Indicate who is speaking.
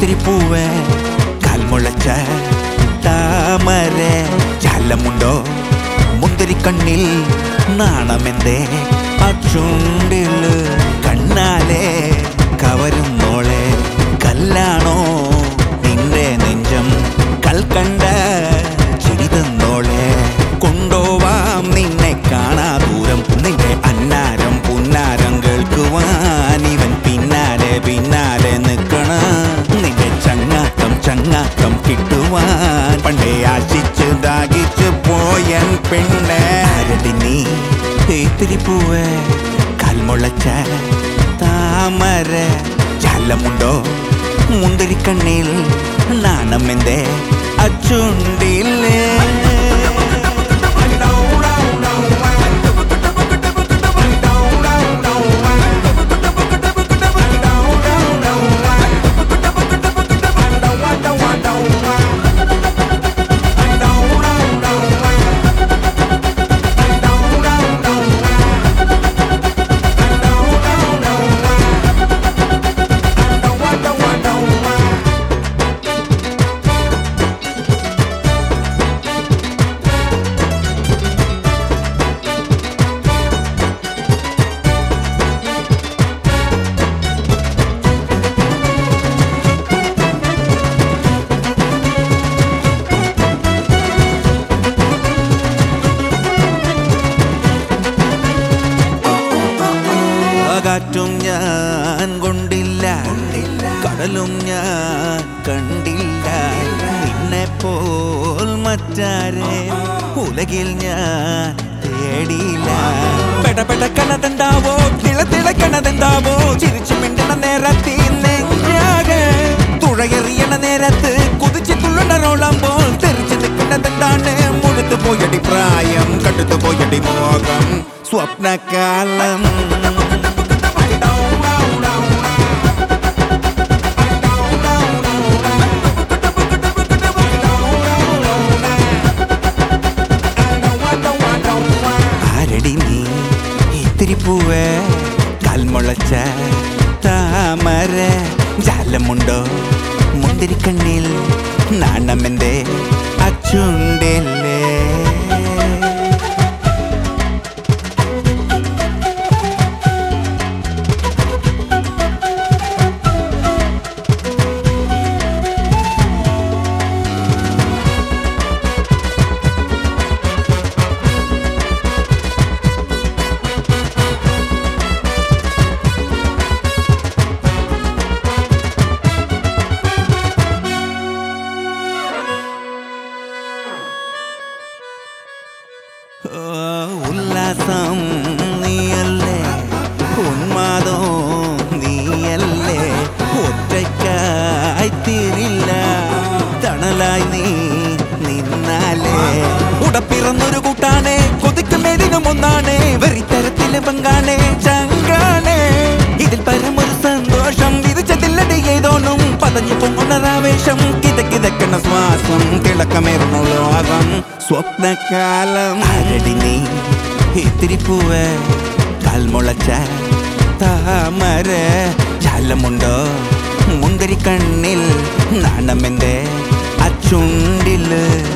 Speaker 1: ഇത്തിരി പൂവേ കാൽമുളച്ച താമര ജാലമുണ്ടോ മുന്തിരി കണ്ണിൽ നാണമെന്തേ ആ ചുണ്ടില് കണ്ണാലെ കവരുന്നോളെ കല്ലാണോ നിന്റെ നെഞ്ചം കൽക്കണ്ട ചിരി തന്നോളെ കൊണ്ടോവാം നിന്നെ കാണാ ദൂരം നിന്റെ അന്നാരം പുന്നാരം കേൾക്കുവാൻ ഇവൻ പിന്നാലെ പിന്നാലെ നിൽക്കണ നിന്റെ ചങ്ങാത്തം ചങ്ങാത്തം കിട്ടുവാൻ പണ്ടേ ആശിച്ച് ദാഹിച്ച് പോയൻ പെണ്ണെ ആരടി നീ ഇത്തിരി പൂവേ കാൽമുളച്ച താമര ജാലമുണ്ടോ മുന്തിരിക്കണ്ണിൽ നാണമെന്തേ അച്ചുണ്ടില്ലേ കാറ്റും ഞാൻ കൊണ്ടില്ല കടലും ഞാൻ കണ്ടില്ല നിന്നെ പോൽ മറ്റാരെ ഉലകിൽ ഞാൻ തേടിയില്ല പെടപെടക്കണതെന്താവോ തിളതിളക്കണതെന്താവോ ചിരിച്ചു മിണ്ടണ നേരത്തിൽ നെഞ്ചാകെ തുഴയെറിയണ നേരത്ത് കുതിച്ച് തുള്ളണറോളമ്പോൾ തെറിച്ചു നിൽക്കുന്നതെന്താണ് മുഴുത്തു പോയടി പ്രായം കടുത്തു പോയടി മോഹം സ്വപ്നകാലം ആരടി നീ ഇത്തിരി പൂവേ കാൽമുളച്ച താമര ജാലമുണ്ടോ മുന്തിരിക്കണ്ണിൽ നാണമെന്റെ അച്ചുണ്ടില്ലേ ഓ, ഉല്ലാസം നീയല്ലേ ഉന്മാദോ നീയല്ലേ ഒറ്റയ്ക്കായി തീരില്ല തണലായി നീ നിന്നാലേ ഉടപ്പിറന്നൊരു കൂട്ടാണ് കൊതിക്കുന്നതിനും ഒന്നാണ് വെറിത്തരത്തിലെ പങ്കാണ് ചങ്കാണ് ഇതിൽ പരമൊരു സന്തോഷം വിധിച്ചതില്ലടി ഏതോന്നും പതഞ്ഞു പൊങ്ങുന്നതാവേശം കിതക്കിതക്കണ ശ്വാസം തിളക്കമേറുന്നു ലോകം സ്വപ്നകാലം ആരടി നീ ഇത്തിരി പൂവേ കാൽമുളച്ച താമര ജാലമുണ്ടോ മുന്തിരി കണ്ണിൽ നാണമെന്റെ അച്ചുണ്ടില്